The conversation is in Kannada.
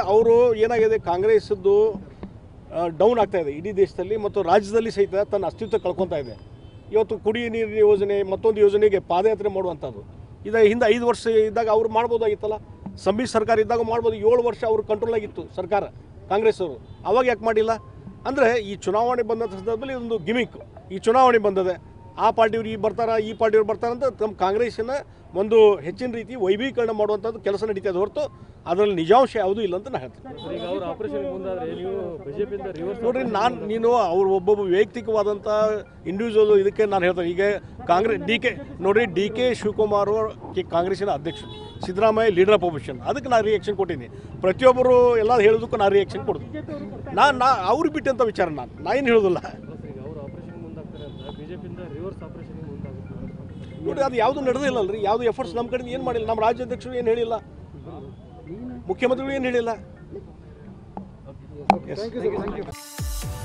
ಅವರು ಏನಾಗಿದೆ ಕಾಂಗ್ರೆಸ್ದು ಡೌನ್ ಆಗ್ತಾ ಇದೆ ಇಡೀ ದೇಶದಲ್ಲಿ ಮತ್ತು ರಾಜ್ಯದಲ್ಲಿ ಸಹಿತ ತನ್ನ ಅಸ್ತಿತ್ವ ಕಳ್ಕೊತಾ ಇದೆ ಇವತ್ತು ಕುಡಿಯ ನೀರಿನ ಯೋಜನೆ ಮತ್ತೊಂದು ಯೋಜನೆಗೆ ಪಾದಯಾತ್ರೆ ಮಾಡುವಂಥದ್ದು ಇದು ಹಿಂದೆ ಐದು ವರ್ಷ ಇದ್ದಾಗ ಅವ್ರು ಮಾಡ್ಬೋದಾಗಿತ್ತಲ್ಲ ಸಮ್ಮಿಶ್ರ ಸರ್ಕಾರ ಇದ್ದಾಗ ಮಾಡ್ಬೋದು ಏಳು ವರ್ಷ ಅವ್ರ ಕಂಟ್ರೋಲ್ ಆಗಿತ್ತು ಸರ್ಕಾರ ಕಾಂಗ್ರೆಸ್ ಅವರು ಅವಾಗ ಯಾಕೆ ಮಾಡಿಲ್ಲ ಅಂದರೆ ಈ ಚುನಾವಣೆ ಬಂದ ಸಂದರ್ಭದಲ್ಲಿ ಇದೊಂದು ಗಿಮಿಕ್ ಈ ಚುನಾವಣೆ ಬಂದದೆ ಆ ಪಾರ್ಟಿಯವ್ರು ಈ ಬರ್ತಾರ ಈ ಪಾರ್ಟಿಯವ್ರು ಬರ್ತಾರೆ ಅಂತ ನಮ್ಮ ಕಾಂಗ್ರೆಸ್ಸಿನ ಒಂದು ಹೆಚ್ಚಿನ ರೀತಿ ವೈಭೀಕರಣ ಮಾಡುವಂಥದ್ದು ಕೆಲಸ ನಡೀತದೆ ಹೊರತು ಅದರಲ್ಲಿ ನಿಜಾಂಶ ಯಾವುದೂ ಇಲ್ಲ ಅಂತ ನಾನು ಹೇಳ್ತೀನಿ ಈಗ ಅವ್ರ ಆಪರೇಷನ್ ಮುಂದಾದ್ರೆ ನೀವು ಬಿಜೆಪಿಯಿಂದ ರಿವರ್ಸ್ ನೋಡ್ರಿ ನಾನು ನೀನು ಅವ್ರ ಒಬ್ಬೊಬ್ಬ ವೈಯಕ್ತಿಕವಾದಂಥ ಇಂಡಿವಿಜುವಲ್ ಇದಕ್ಕೆ ನಾನು ಹೇಳ್ತೇನೆ ಈಗ ಕಾಂಗ್ರೆಸ್ ಡಿ ಕೆ ನೋಡ್ರಿ ಡಿ ಕೆ ಶಿವಕುಮಾರ್ ಅವರು ಕೆ ಕಾಂಗ್ರೆಸ್ಸಿನ ಅಧ್ಯಕ್ಷರು ಸಿದ್ದರಾಮಯ್ಯ ಲೀಡರ್ ಆಫ್ ಅಪೋಸಿಷನ್ ಅದಕ್ಕೆ ನಾನು ರಿಯಾಕ್ಷನ್ ಕೊಟ್ಟಿನಿ ಪ್ರತಿಯೊಬ್ಬರು ಎಲ್ಲ ಹೇಳೋದಕ್ಕೂ ನಾನು ರಿಯಾಕ್ಷನ್ ಕೊಡೋದು ನಾನು ನಾ ಅವ್ರಿಗೆ ಬಿಟ್ಟಂಥ ವಿಚಾರ ನಾನು ನಾ ಏನು ಹೇಳೋದಿಲ್ಲ ಈಗ ಅವ್ರ ಆಪರೇಷನ್ ಮುಂದಾಗ್ತಾರೆ ಅಂತ ಬಿಜೆಪಿಯಿಂದ ರಿವರ್ಸ್ ಆಪರೇಷನ್ ಮುಂದಾಗುತ್ತೆ ನೋಡಿ ಅದು ಯಾವುದು ನಡೆದಿಲ್ಲ ಅಲ್ರಿ ಯಾವುದು ಎಫರ್ಟ್ಸ್ ನಮ್ಮ ಕಡೆಯಿಂದ ಏನು ಮಾಡಿಲ್ಲ ನಮ್ಮ ರಾಜ್ಯಾಧ್ಯಕ್ಷರು ಏನು ಹೇಳಿಲ್ಲ ಮುಖ್ಯಮಂತ್ರಿಗಳು ಏನು ಹೇಳಿಲ್ಲ ಎಸ್